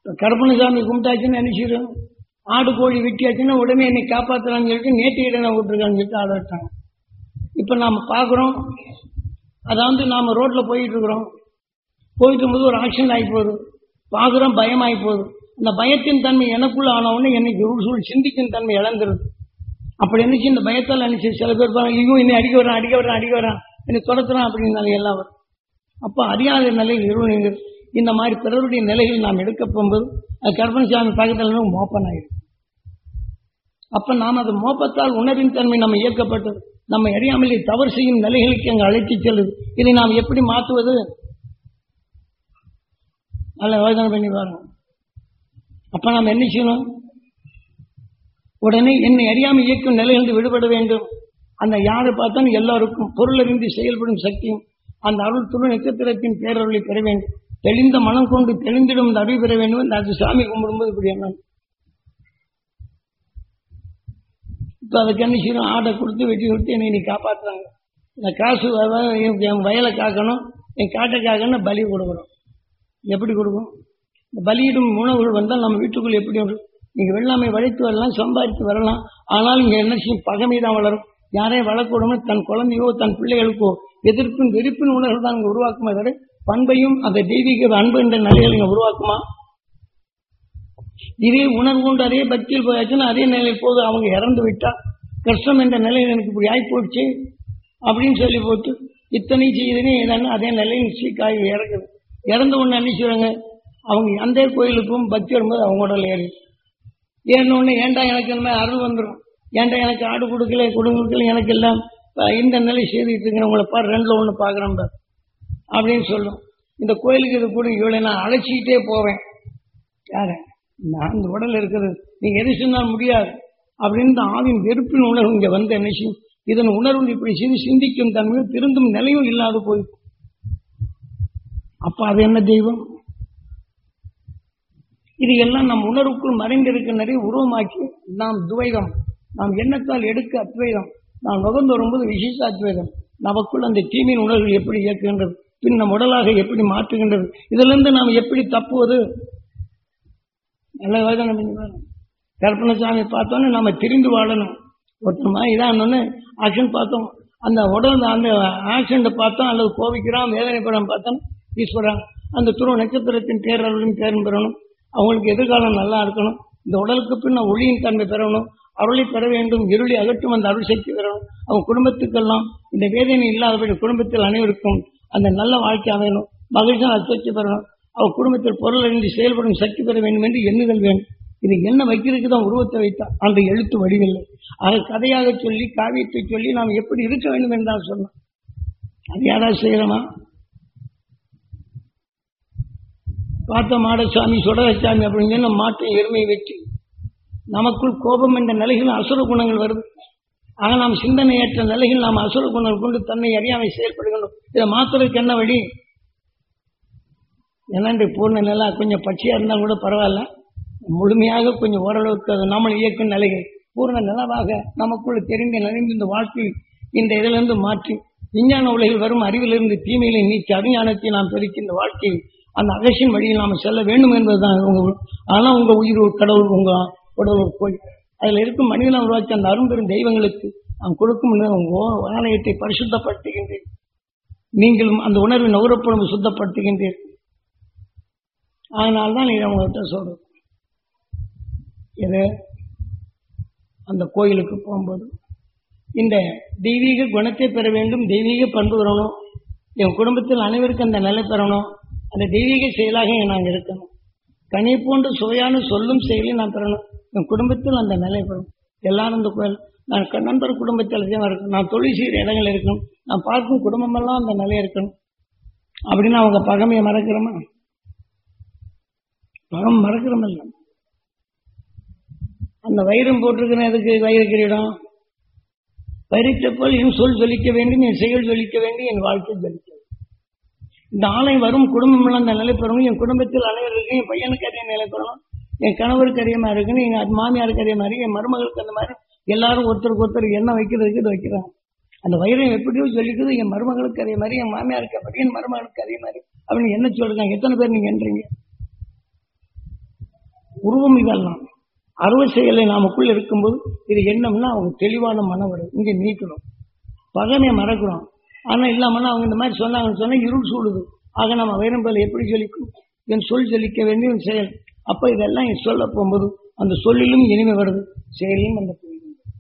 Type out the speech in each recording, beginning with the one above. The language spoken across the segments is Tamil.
கருப்பணசாமி கும்பிட்டாச்சுன்னு நினைச்சிடும் ஆடு கோழி வெட்டியாச்சுன்னா உடனே என்னை காப்பாற்றலாம்னு சொல்லிட்டு நேற்று இடனை விட்டுருக்கான்னு சொல்லிட்டு ஆட வச்சாங்க இப்போ நாம் பார்க்குறோம் அதாவது நாம் ரோட்டில் போயிட்டு இருக்கிறோம் போயிட்டு இருக்கும்போது ஒரு ஆக்சிடென்ட் ஆகி போகுது பார்க்குறோம் பயமாகி போகுது அந்த பயத்தின் தன்மை எனக்குள்ள ஆன உடனே என்னைக்கு ஒரு சூழ் சிந்திக்கும் தன்மை இழந்துருது அப்படி நினைச்சு இந்த பயத்தால் நினைச்சு சில பேர் பாருங்க ஐயோ என்னை அடிக்க வரான் அடிக்க வரான் அடிக்க வரான் என்னை துரத்துறான் அப்படின்னால எல்லாம் வரும் அப்போ அறியாத நிலையில் இருவர்கள் இந்த மாதிரி பிறருடைய நிலையில் நாம் எடுக்க போகும்போது அது கர்ப்பணசாமி பக்கத்தில் மோப்பன் ஆயிடும் அப்ப நாம் அது மோப்பத்தால் உணர்வின் தன்மை நம்ம இயக்கப்பட்டது நம்ம அறியாமலே தவறு செய்யும் நிலைகளுக்கு அங்கே அழைத்து செல்லுது இதை நாம் எப்படி மாற்றுவது நல்ல யோசனை பண்ணி பாருங்க அப்ப நாம் என்ன செய்யணும் உடனே என்னை அறியாமல் இயக்கும் நிலையிலிருந்து விடுபட வேண்டும் அந்த யாரை பார்த்தாலும் எல்லாருக்கும் பொருளறிந்து செயல்படும் சக்தியும் அந்த அருள் துணை நட்சத்திரத்தின் பேரருளை பெற வேண்டும் தெளிந்த மனம் கொண்டு தெளிந்திடும் இந்த அறிவு பெற வேண்டும் இந்த அது சாமி கும்பிடும்போது இப்படி என்ன இப்போ அதுக்கு என்ன செய்யணும் ஆடை கொடுத்து வெட்டி கொடுத்து என்னை நீ காப்பாற்றுறாங்க இந்த காசு அதாவது என் வயலை காக்கணும் என் காட்டை காக்கணும் பலி கொடுக்குறோம் எப்படி கொடுக்கும் இந்த பலியிடும் உணவுகள் வந்தால் நம்ம வீட்டுக்குள்ள எப்படி வரும் நீங்க வெள்ளாமை வளைத்து வரலாம் சம்பாதித்து வரலாம் ஆனால் இங்க என்ன செய்யும் பகமை தான் வளரும் யாரையும் வளர்க்கூடாமல் தன் குழந்தையோ தன் பிள்ளைகளுக்கோ எதிர்ப்பின் வெறுப்பின் உணர்வு தான் இங்க உருவாக்குமே தவிர பண்பையும் அந்த தெய்வீக அன்பு என்ற நிலையில் இங்க உருவாக்குமா இதே உணர்வு கொண்டு அதே பக்தியில் போயாச்சுன்னா அதே நிலையில் போது அவங்க இறந்து விட்டா கஷ்டம் என்ற நிலையில் எனக்கு இப்படி ஆகி போச்சு அப்படின்னு சொல்லி போட்டு இத்தனை செய்தனே ஏதானு அதே நிலையில் சீக்காய் இறக்குது இறந்த ஒன்று என்ன செய்வாங்க அவங்க அந்த கோயிலுக்கும் பக்தி வரும்போது அவங்க உடல் ஏறி ஏறின உடனே ஏன்டா எனக்கு இந்த மாதிரி அருள் வந்துடும் ஏன்டா எனக்கு ஆடு கொடுக்கல கொடுக்கல எனக்கு எல்லாம் அஹ், இந்த நிலை செய்துட்டு இருக்கிற உங்களை பாரு ரெண்டுல ஒன்று பார்க்குறேன் பாரு அப்படின்னு சொல்லும் இந்த கோயிலுக்கு இது கூட இவளை நான் அழைச்சிக்கிட்டே போவேன் யாரு நான் இந்த உடல் இருக்கிறது நீங்க எது சொன்னால் முடியாது அப்படின்னு இந்த ஆவின் வெறுப்பின் உணர்வு இங்க வந்த என்ன செய்யும் இதன் உணர்வு இப்படி செய்து சிந்திக்கும் தன்மையும் திருந்தும் நிலையும் இல்லாது போயிருக்கும் அப்ப அது என்ன தெய்வம் இது எல்லாம் நம் உணர்வுக்குள் மறைந்திருக்க நிறைய உருவமாக்கி நாம் துவைதம் நாம் எண்ணத்தால் எடுக்க அத்வைதம் நாம் நுகர்ந்து வரும்போது விசேஷ அத்வைதம் நமக்குள் அந்த தீமையின் உணர்வுகள் எப்படி இயக்குகின்றது பின் நம் உடலாக எப்படி மாற்றுகின்றது இதிலிருந்து நாம் எப்படி தப்புவது நல்ல யோசனை பண்ணி பாருங்க. கற்பனசாமி பார்த்தோன்னே நம்ம திரிந்து வாழணும் ஒருத்தர் மாதிரி இதானோன்னு ஆக்ஷன் பார்த்தோம் அந்த உடல் அந்த ஆக்சிடென்ட் பார்த்தோம் அல்லது கோபிக்கிறான் வேதனைப்படம் பார்த்தோம் ஈஸ்வரன் அந்த துருவ நட்சத்திரத்தின் பேரருளும் பேரும் பெறணும் அவங்களுக்கு எதிர்காலம் நல்லா இருக்கணும் இந்த உடலுக்கு பின்ன ஒளியின் தன்மை பெறணும் அருளை பெற வேண்டும் இருளை அகற்றும் அந்த அருள் சக்தி பெறணும் அவங்க குடும்பத்துக்கெல்லாம் இந்த வேதனை இல்லாதபடி குடும்பத்தில் அனைவருக்கும் அந்த நல்ல வாழ்க்கை அமையணும் மகிழ்ச்சியான சக்தி பெறணும் அவ குடும்பத்தில் பொருள் அறிந்து செயல்படும் சக்தி பெற வேண்டும் என்று எண்ணுதல் வேண்டும் இது என்ன வைக்கிறதுக்கு தான் உருவத்தை வைத்தான் அந்த எழுத்து வடிவில்லை அதை கதையாக சொல்லி காவியத்தை சொல்லி நாம் எப்படி இருக்க வேண்டும் என்றால் சொன்னோம் அது யாராவது செய்யலாமா பார்த்த மாடசாமி சுடகசாமி அப்படின்னு சொன்ன மாட்டை எருமை வெற்றி நமக்குள் கோபம் என்ற நிலையில் அசுர குணங்கள் வருது ஆக நாம் சிந்தனையற்ற நிலையில் நாம் அசுர குணங்கள் கொண்டு தன்னை அறியாமை செயல்படுகின்றோம் இதை மாத்துறதுக்கு என்ன வழி என்னண்டு பூர்ண நிலை கொஞ்சம் பச்சையா இருந்தால் கூட பரவாயில்ல முழுமையாக கொஞ்சம் ஓரளவுக்கு அது நம்மளை இயக்கும் நிலைகள் பூர்ண நிலவாக நமக்குள்ள தெரிந்த நிறைந்த இந்த வாழ்க்கை இந்த இதிலிருந்து மாற்றி விஞ்ஞான உலகில் வரும் அறிவிலிருந்து தீமைகளை நீக்கி அவிஞானத்தை நாம் பெருக்கி இந்த வாழ்க்கையில் அந்த அகசின் வழியில் நாம் செல்ல வேண்டும் என்பதுதான் உங்க ஆனால் உங்க உயிர் ஒரு கடவுள் உங்க உடல் ஒரு கோயில் அதில் இருக்கும் மனிதனை உருவாக்கி அந்த அரும்பெரும் தெய்வங்களுக்கு நாம் கொடுக்கும் உங்க ஆலயத்தை பரிசுத்தப்படுத்துகின்றேன் நீங்களும் அந்த உணர்வின் நுகரப்படும் சுத்தப்படுத்துகின்றீர்கள் அதனால்தான் இதை உங்கள்கிட்ட சொல்றேன் இது அந்த கோயிலுக்கு போகும்போது இந்த தெய்வீக குணத்தை பெற வேண்டும் தெய்வீக பண்பு வரணும் என் குடும்பத்தில் அனைவருக்கும் அந்த நிலை பெறணும் அந்த தெய்வீக செயலாக நாங்கள் இருக்கணும் கனி போன்று சுவையான சொல்லும் செயலையும் நான் பெறணும் என் குடும்பத்தில் அந்த நிலை பெறணும் எல்லாரும் இந்த கோயில் நான் க- நண்பர் குடும்பத்தில் தான் இருக்கணும் நான் தொழில் செய்கிற இடங்கள் இருக்கணும் நான் பார்க்கும் குடும்பமெல்லாம் அந்த நிலை இருக்கணும் அப்படின்னு அவங்க பகமையை மறக்கிறோமா பகம் மறக்கிறோமில்ல அந்த வைரம் போட்டிருக்கிற எதுக்கு வைர கிரீடம் வைரத்தை போல் என் சொல் ஜொலிக்க வேண்டும் என் செயல் ஜொலிக்க வேண்டும் என் வாழ்க்கை ஜொலிக்க வேண்டும். இந்த ஆலை வரும் குடும்பம் அந்த நிலை பெறணும் என் குடும்பத்தில் அனைவருக்கும் என் பையனுக்கு அதே நிலை பெறணும் என் கணவருக்கு அதே மாதிரி இருக்கணும் என் மாமியாருக்கு அதே மாதிரி என் மருமகளுக்கு அந்த மாதிரி எல்லாரும் ஒருத்தருக்கு ஒருத்தர் என்ன வைக்கிறதுக்கு இது வைக்கிறாங்க அந்த வைரம் எப்படியோ சொல்லிக்குது என் மருமகளுக்கு அதே மாதிரி என் மாமியாருக்கு அப்படி என் மருமகளுக்கு அதே மாதிரி அப்படின்னு என்ன சொல்றாங்க எத்தனை பேர் நீங்க என்றீங்க உருவம் இதெல்லாம் அறுவை செயலை நாமக்குள்ள இருக்கும்போது இது என்னம்னா அவங்க தெளிவான மனம் வரும் இங்கே நீக்கணும் பகமையை மறக்கிறோம் ஆனா இல்லாமன்னா அவங்க இந்த மாதிரி சொன்னாங்கன்னு சொன்னா இருள் சூடுது ஆக நம்ம வேறும்போது எப்படி சொல்லிக்கும் என் சொல் சொல்லிக்க வேண்டிய ஒரு செயல் அப்ப இதெல்லாம் என் சொல்ல போகும்போது அந்த சொல்லிலும் இனிமை வருது செயலிலும் அந்த புரிதல்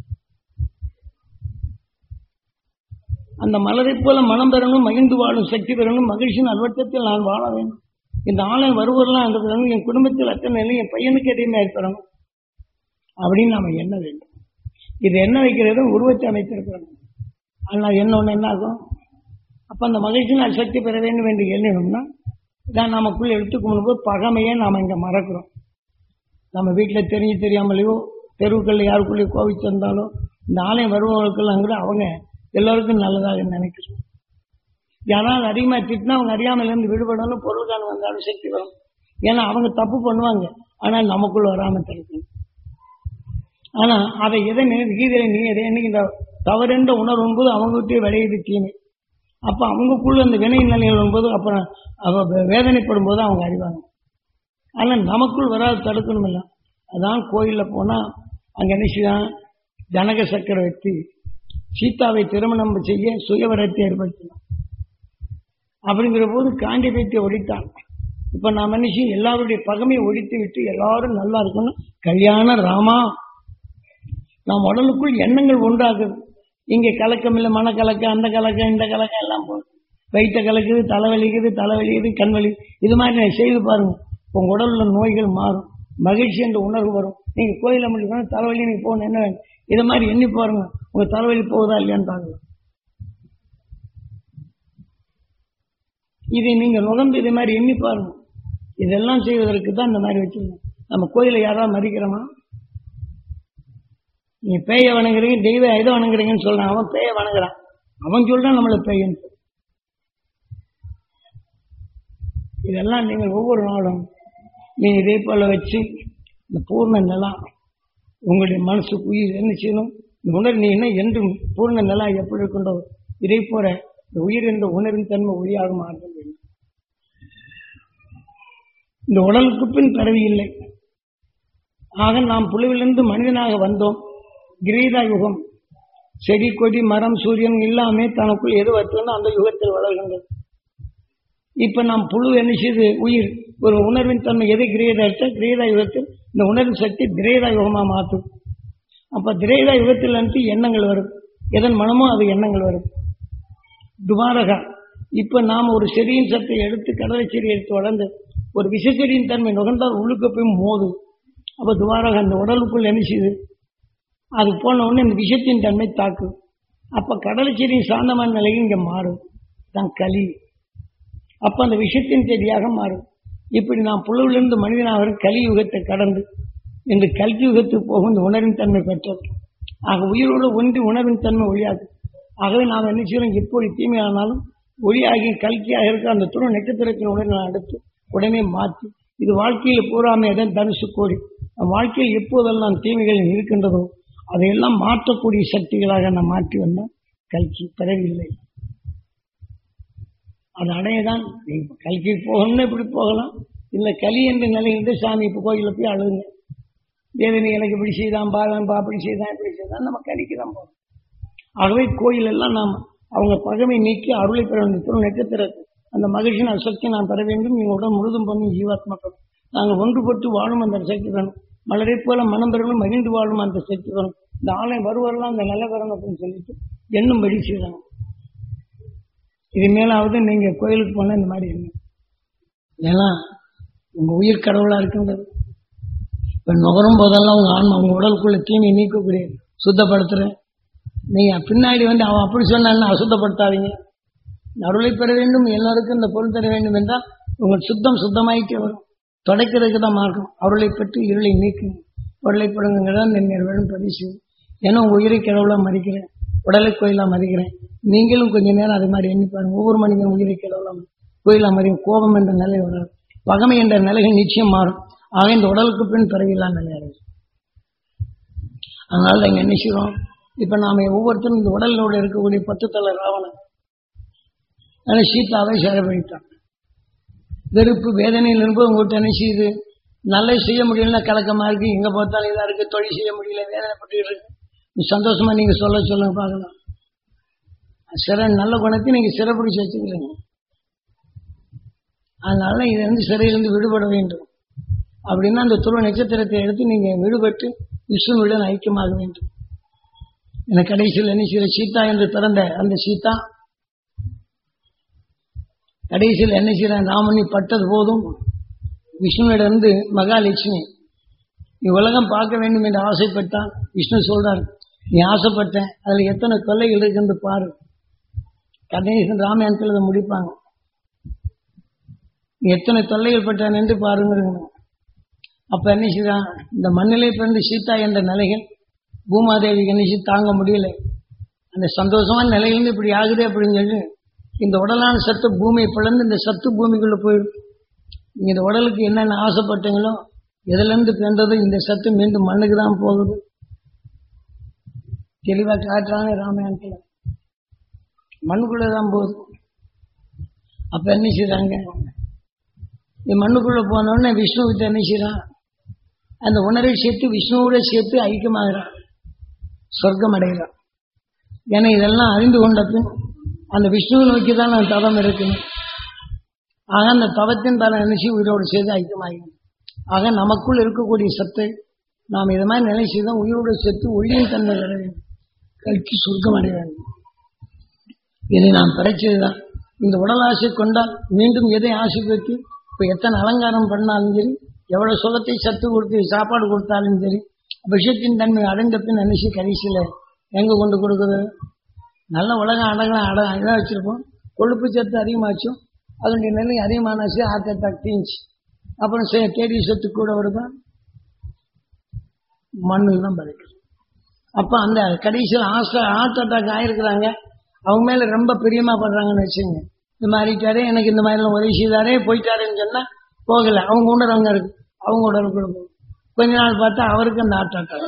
அந்த மலரை போல மனம் பெறணும் மகிழ்ந்து வாழும் சக்தி பெறணும் மகிழ்ச்சியின் அல்வட்டத்தில் நான் வாழ வேண்டும் இந்த ஆளை வருவரெல்லாம் அந்த பெறணும் என் குடும்பத்தில் அத்தனை நிலை என் பையனுக்கு எதையுமே ஏற்படணும் அப்படின்னு நாம எண்ண வேண்டும் இது என்ன வைக்கிறது உருவத்தை அமைத்திருக்கிறோம் ஆனால் என்ன ஒண்ணு என்ன ஆகும் அப்ப அந்த மகிழ்ச்சியின் சக்தி பெற வேண்டும் என்று எண்ணணும்னா இதான் நமக்குள்ள எடுத்துக்கொண்டு போது பகமையை நாம இங்க மறக்கிறோம் நம்ம வீட்டுல தெரிஞ்சு தெரியாமலையோ தெருவுக்குள்ள யாருக்குள்ளேயோ கோவிச்சு வந்தாலோ இந்த ஆலயம் வருபவர்களுக்கெல்லாம் கூட அவங்க எல்லாருக்கும் நல்லதாக நினைக்கிறோம் யாராவது அதிகமா திட்டினா அவங்க அறியாமையில இருந்து விடுபடணும் பொருளுக்கான வந்தாலும் சக்தி வரும் ஏன்னா அவங்க தப்பு பண்ணுவாங்க ஆனால் நமக்குள்ள வராம தடுக்கணும் ஆனா அதை எதை நினை- கீதையில நீ எதை என்னைக்கு இந்த தவறென்ற உணர்வு என்பது அவங்ககிட்டயே விளையுது தீமை அப்ப அவங்களுக்குள்ள அந்த வினை நிலைகள் வரும்போது அப்புறம் அவ வே- வேதனைப்படும் போது அவங்க அறிவாங்க ஆனா நமக்குள் வராது தடுக்கணும் இல்ல அதான் கோயில்ல போனா அங்க என்ன செய்தான் ஜனக சக்கரவர்த்தி சீதாவை திருமணம் செய்ய சுயவரத்தை ஏற்படுத்தினான் அப்படிங்கிற போது காண்டிபத்தை ஒழித்தான் இப்ப நாம் என்ன செய்யும் எல்லாருடைய பகமையை ஒழித்து விட்டு எல்லாரும் நல்லா இருக்கணும் கல்யாண ராமா நம் உடலுக்குள் எண்ணங்கள் உண்டாகுது இங்க கலக்கம் இல்லை மனக்கலக்கம் அந்த கலக்கம் இந்த கலக்கம் எல்லாம் போகுது வயிற்ற கலக்குது தலைவலிக்குது தலைவலிக்குது கண் வலி இது மாதிரி நீங்க செய்து பாருங்க உங்க உடல்ல நோய்கள் மாறும் மகிழ்ச்சி என்ற உணர்வு வரும் நீங்க கோயில முடிக்கணும் தலைவலி நீங்க போகணும் என்ன வேணும் இதை மாதிரி எண்ணி பாருங்க உங்க தலைவலி போகுதா இல்லையான்னு பாருங்க இதை நீங்க நுகர்ந்து இதை மாதிரி எண்ணி பாருங்க இதெல்லாம் செய்வதற்கு தான் இந்த மாதிரி வச்சிருக்கோம் நம்ம கோயிலை யாராவது மதிக்கிறோமா நீ பேய வணங்குறீங்க தெய்வ இதை வணங்குறீங்கன்னு சொல்றான் அவன் பேய வணங்குறான் அவன் சொல்றான் நம்மள பேயன்னு இதெல்லாம் நீங்கள் ஒவ்வொரு நாளும் நீ இதே போல வச்சு இந்த பூர்ண நிலா உங்களுடைய மனசுக்கு உயிர் என்ன செய்யணும் இந்த உணர் நீ என்ன என்றும் பூர்ண நிலா எப்படி இருக்கின்றோ இதே போல இந்த உயிர் என்ற உணர்வின் தன்மை ஒளியாக மாற்ற வேண்டும் இந்த உடலுக்கு பின் பிறவி இல்லை ஆக நாம் புழுவிலிருந்து மனிதனாக வந்தோம் கிரீதா யுகம் செடி கொடி மரம் சூரியன் எல்லாமே தனக்குள் எது வச்சுன்னா அந்த யுகத்தில் வளர்கின்றது இப்ப நாம் புழு என்ன செய்யுது உயிர் ஒரு உணர்வின் தன்மை எது கிரீதா எடுத்த கிரீதா யுகத்தில் இந்த உணர்வின் சக்தி திரேதா யுகமா மாற்றும் அப்ப திரேதா யுகத்தில் இருந்து எண்ணங்கள் வரும் எதன் மனமோ அது எண்ணங்கள் வரும் துவாரகா இப்ப நாம் ஒரு செடியின் சத்தை எடுத்து கடலை செடி எடுத்து வளர்ந்து ஒரு விஷச்செடியின் தன்மை நுகர்ந்தால் உள்ளுக்கு போய் மோது அப்ப துவாரகா அந்த உடலுக்குள் என்ன செய்யுது அது போன உடனே இந்த விஷத்தின் தன்மை தாக்கு அப்ப கடலை செடியின் சாந்தமான நிலையில் இங்க மாறும் தான் களி அப்ப அந்த விஷத்தின் செடியாக மாறும் இப்படி நாம் புழுவிலிருந்து மனிதனாக கலியுகத்தை கடந்து இன்று கல்வி யுகத்துக்கு போகும் இந்த உணர்வின் தன்மை பெற்றது ஆக உயிரோடு ஒன்றி உணர்வின் தன்மை ஒழியாது ஆகவே நாம் என்ன செய்யறோம் எப்படி தீமையானாலும் ஒளியாகி கல்கியாக இருக்க அந்த துணை நட்சத்திரத்தின் உணர்வை அடுத்து உடனே மாற்றி இது வாழ்க்கையில் பூராமே எதன் தனுசு கோடி நம் வாழ்க்கையில் எப்போதெல்லாம் தீமைகள் இருக்கின்றதோ அதையெல்லாம் மாற்றக்கூடிய சக்திகளாக நாம் மாற்றி வந்தால் கல்கி பிறவில்லை அது அடையதான் நீங்க கல்கி போகணும்னு இப்படி போகலாம் இல்ல களி என்ற நிலையிலிருந்து சாமி இப்போ கோயிலில் போய் அழுகுங்க தேவனி எனக்கு இப்படி செய்தான் பாலன்பா அப்படி செய்தான் இப்படி செய்தான் நம்ம கலிக்கு தான் போகணும் ஆகவே கோயில் எல்லாம் நாம் அவங்க பகமை நீக்கி அருளை பெற வேண்டும் நட்சத்திர அந்த மகிழ்ச்சியின் சக்தி நான் பெற வேண்டும் எங்கள் உடல் முழுதும் பண்ணி ஜீவாத்மாக்கள் நாங்கள் ஒன்றுபட்டு வாழும் அந்த சக்தி வேணும் மலரை போல மனம் பெறணும் மகிழ்ந்து வாழும் அந்த சக்தி வேணும் இந்த ஆலயம் வருவரெல்லாம் அந்த நிலை வரணும் அப்படின்னு சொல்லிட்டு எண்ணும்படி செய்யறாங்க இது மேலாவது நீங்க கோயிலுக்கு போனா இந்த மாதிரி என்ன ஏன்னா உங்க உயிர் கடவுளா இருக்கின்றது இப்ப நுகரும் போதெல்லாம் உங்க ஆன்மா உங்க உடலுக்குள்ள தீமை நீக்கக்கூடிய சுத்தப்படுத்துறேன் நீங்க பின்னாடி வந்து அவன் அப்படி சொன்னான்னு அசுத்தப்படுத்தாதீங்க இந்த அருளை பெற வேண்டும் எல்லாருக்கும் இந்த பொருள் தர வேண்டும் என்றால் உங்கள் சுத்தம் சுத்தமாயிட்டே வரும் தொடக்கிறதுக்கு தான் மார்க்கம் அருளை பெற்று இருளை நீக்கும் பொருளை படுங்கிறதா நின்று வேணும் பரிசு ஏன்னா உங்க உயிரை கடவுளா மதிக்கிறேன் உடலை கோயிலா மதிக்கிறேன் நீங்களும் கொஞ்ச நேரம் அது மாதிரி எண்ணி பாருங்க ஒவ்வொரு மனிதன் உயிரை கடவுளா கோயிலா மதியும் கோபம் என்ற நிலை வராது பகமை என்ற நிலைகள் நிச்சயம் மாறும் ஆக இந்த உடலுக்கு பின் பிறவில்லா நிலை அடையும் அதனால நாங்க என்ன செய்வோம் இப்ப நாம ஒவ்வொருத்தரும் இந்த உடலோட இருக்கக்கூடிய பத்து தலை ராவணன் அதனால சீதாவை சிறைப்படுத்தான் வெறுப்பு வேதனையில் இருப்பது உங்கள்கிட்ட என்ன செய்யுது நல்லது செய்ய முடியலன்னா கலக்கமா இருக்கு எங்க பார்த்தாலும் இதா இருக்கு தொழில் செய்ய முடியல வேதனைப்பட்டு இருக்கு நீ சந்தோஷமா நீங்க சொல்ல சொல்லுங்க பார்க்கலாம் சிற நல்ல குணத்தை நீங்க சிறப்பிடிச்சு வச்சுக்கிறீங்க அதனால இது வந்து சிறையிலிருந்து விடுபட வேண்டும் அப்படின்னா அந்த துருவ நட்சத்திரத்தை எடுத்து நீங்க விடுபட்டு விஷ்ணுவுடன் ஐக்கியமாக வேண்டும் என கடைசியில் என்ன செய்ய சீதா என்று பிறந்த அந்த சீதா கடைசியில் என்ன செய்யறான் ராமணி பட்டது போதும் விஷ்ணுவிடமிருந்து மகாலட்சுமி நீ உலகம் பார்க்க வேண்டும் என்று ஆசைப்பட்டான் விஷ்ணு சொல்றார் நீ ஆசைப்பட்ட அதுல எத்தனை தொல்லைகள் இருக்குன்னு பாரு கடைசி ராமாயணத்தில் அதை முடிப்பாங்க நீ எத்தனை தொல்லைகள் பட்டான் என்று பாருங்க அப்ப என்ன செய்தான் இந்த மண்ணிலே பிறந்து சீதா என்ற நிலைகள் பூமாதேவி கணேசி தாங்க முடியல அந்த சந்தோஷமான நிலையிலிருந்து இப்படி ஆகுது அப்படின்னு சொல்லி இந்த உடலான சத்து பூமியை பிளந்து இந்த சத்து பூமிக்குள்ள போயிடும் நீங்க இந்த உடலுக்கு என்னென்ன ஆசைப்பட்டீங்களோ எதுல இருந்து பிறந்ததோ இந்த சத்து மீண்டும் மண்ணுக்கு தான் போகுது தெளிவா காட்டுறாங்க ராமாயணத்துல மண்ணுக்குள்ள தான் போகுது அப்ப என்ன செய்றாங்க நீ மண்ணுக்குள்ள போனோடனே விஷ்ணு கிட்ட என்ன செய்யறான் அந்த உணர்வை சேர்த்து விஷ்ணுவோட சேர்த்து ஐக்கியமாகிறான் சொர்க்கம் அடைகிறான் ஏன்னா இதெல்லாம் அறிந்து கொண்ட பின் அந்த விஷ்ணுவை நோக்கி தான் நான் தவம் இருக்கணும் ஆக அந்த தவத்தின் பல நினைச்சு உயிரோடு சேர்ந்து ஐக்கியமாகும் ஆக நமக்குள் இருக்கக்கூடிய சத்தை நாம் இது மாதிரி நிலை செய்தால் உயிரோடு சேர்த்து ஒளியின் தன்மை வர வேண்டும் கல்கி சொர்க்கம் அடைய வேண்டும் இதை நாம் படைச்சதுதான் இந்த உடல் ஆசை கொண்டால் மீண்டும் எதை ஆசை வைத்து இப்போ எத்தனை அலங்காரம் பண்ணாலும் சரி எவ்வளவு சுகத்தை சத்து கொடுத்து சாப்பாடு கொடுத்தாலும் சரி விஷயத்தின் தன்மை அடைந்த பின் நினைச்சு கடைசியில் எங்க கொண்டு கொடுக்குது நல்ல உலகம் அடங்கலாம் அட இதாக வச்சிருப்போம் கொழுப்பு சத்து அதிகமாச்சும் அதனுடைய நிலை அதிகமானாச்சு ஹார்ட் அட்டாக் தீஞ்சு அப்புறம் சே- கேடி சத்து கூட வருதா மண்ணில் தான் பறிக்கும் அப்போ அந்த கடைசியில் ஹாஸ்டல் ஹார்ட் அட்டாக் ஆயிருக்கிறாங்க அவங்க மேல ரொம்ப பிரியமா படுறாங்கன்னு வச்சுங்க இந்த மாதிரிட்டாரே எனக்கு இந்த மாதிரிலாம் உதவி செய்தாரே போயிட்டாருன்னு சொன்னா போகல அவங்க உணர்வங்க இருக்கு அவங்க உடலுக்கு இருக்கும் கொஞ்ச நாள் பார்த்தா அவருக்கு அந்த ஹார்ட் அட்டாக்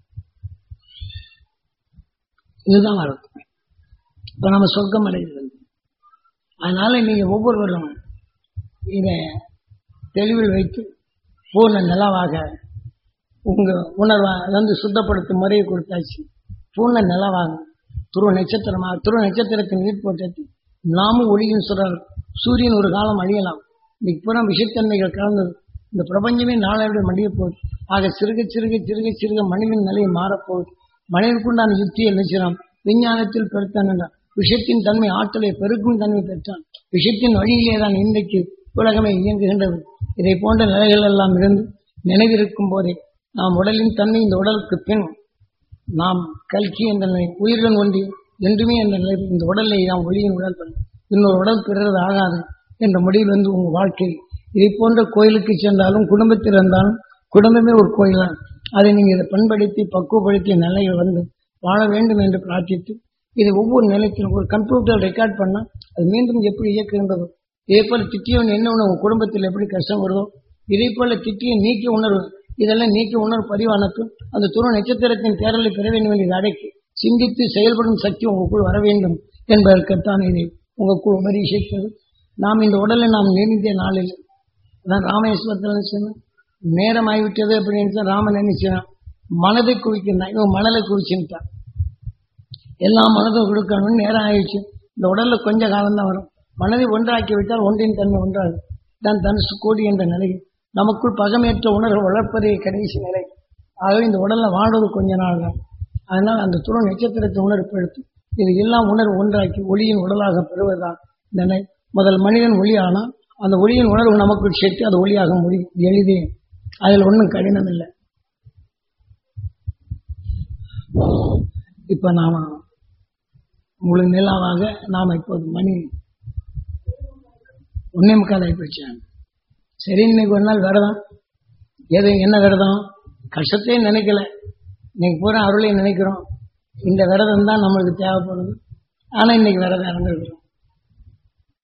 இதுதான் வரும் இப்ப நம்ம சொர்க்கம் அடைகிறது அதனால நீங்க ஒவ்வொருவரும் இதை தெளிவில் வைத்து பூர்ண நிலவாக உங்க உணர்வை வந்து சுத்தப்படுத்தும் முறையை கொடுத்தாச்சு பூர்ண நிலவாக துருவ நட்சத்திரமா துருவ நட்சத்திரத்தின் நீர் போட்டு நாமும் ஒளியும் சொல்றார் சூரியன் ஒரு காலம் அழியலாம் இன்னைக்கு பூரா விஷத்தன்மைகள் கலந்தது இந்த பிரபஞ்சமே நாளை மடிய போகுது ஆக சிறுக சிறுக சிறுக சிறுக மனிதன் நிலையை மாறப்போகுது மனிதனுக்குண்டான யுக்தியை நினைச்சான் விஞ்ஞானத்தில் பெருத்தான் என்றான் விஷயத்தின் தன்மை ஆற்றலை பெருக்கும் தன்மை பெற்றான் விஷயத்தின் வழியிலே தான் இன்றைக்கு உலகமே இயங்குகின்றது இதை போன்ற நிலைகள் எல்லாம் இருந்து நினைவிருக்கும் போதே நாம் உடலின் தன்மை இந்த உடலுக்கு பின் நாம் கல்கி என்ற நிலை உயிருடன் ஒன்றி என்றுமே என்ற நிலை இந்த உடலை நாம் ஒளியின் உடல் பண்ண இன்னொரு உடல் பிறகு ஆகாது என்ற முடிவில் வந்து உங்கள் வாழ்க்கை இதை போன்ற கோயிலுக்கு சென்றாலும் குடும்பத்தில் இருந்தாலும் குடும்பமே ஒரு கோயில் தான் அதை நீங்கள் இதை பண்படுத்தி பக்குவப்படுத்திய நிலையில் வந்து வாழ வேண்டும் என்று பிரார்த்தித்து இது ஒவ்வொரு நிலைத்திலும் ஒரு கம்ப்யூட்டர் ரெக்கார்ட் பண்ணால் அது மீண்டும் எப்படி இயக்குகின்றதோ இதே போல திட்டியவன் என்ன உணவு உங்கள் குடும்பத்தில் எப்படி கஷ்டம் வருதோ இதே போல திட்டிய நீக்கிய உணர்வு இதெல்லாம் நீக்கிய உணர்வு பதிவானது அந்த துணை நட்சத்திரத்தின் தேரலை பெற வேண்டும் என்று இதை அடக்கி சிந்தித்து செயல்படும் சக்தி உங்களுக்குள் வர வேண்டும் என்பதற்குத்தான் இதை உங்களுக்குள் உபதேசித்தது நாம் இந்த உடலை நாம் நினைந்த நாளில் அதான் ராமேஸ்வரத்தில் சொன்னேன் நேரம் ஆகிவிட்டது அப்படின்னு சொல்லி ராமன் என்ன செய்யறான் மனதை குவிக்கிறான் இவன் மணலை குவிச்சுட்டான் எல்லா மனதும் கொடுக்கணும்னு நேரம் ஆயிடுச்சு இந்த உடல்ல கொஞ்ச காலம் தான் வரும் மனதை ஒன்றாக்கி விட்டால் ஒன்றின் தன்மை ஒன்றாகும் தான் தனுசு கோடி என்ற நிலை நமக்குள் பகமேற்ற உணர்வு வளர்ப்பதே கடைசி நிலை ஆகவே இந்த உடல்ல வாழ்வது கொஞ்ச நாள் தான் அதனால் அந்த துணை நட்சத்திரத்தை உணர்வுப்படுத்தி இது எல்லாம் உணர்வு ஒன்றாக்கி ஒளியின் உடலாக பெறுவதுதான் நினை முதல் மனிதன் ஒளியானால் அந்த ஒளியின் உணர்வு நமக்குள் சேர்த்து அது ஒளியாக முடியும் எளிதே அதில் ஒன்றும் கடினம் இல்லை இப்ப நாம முழு நிலாவாக நாம இப்போது மணி ஒன்னே முக்கால் ஆகி போச்சாங்க சரி இன்னைக்கு ஒரு நாள் விரதம் எது என்ன விரதம் கஷ்டத்தையும் நினைக்கல இன்னைக்கு பூரா அருளையும் நினைக்கிறோம் இந்த விரதம் தான் நம்மளுக்கு தேவைப்படுது ஆனா இன்னைக்கு விரதம் இறந்துருக்கிறோம்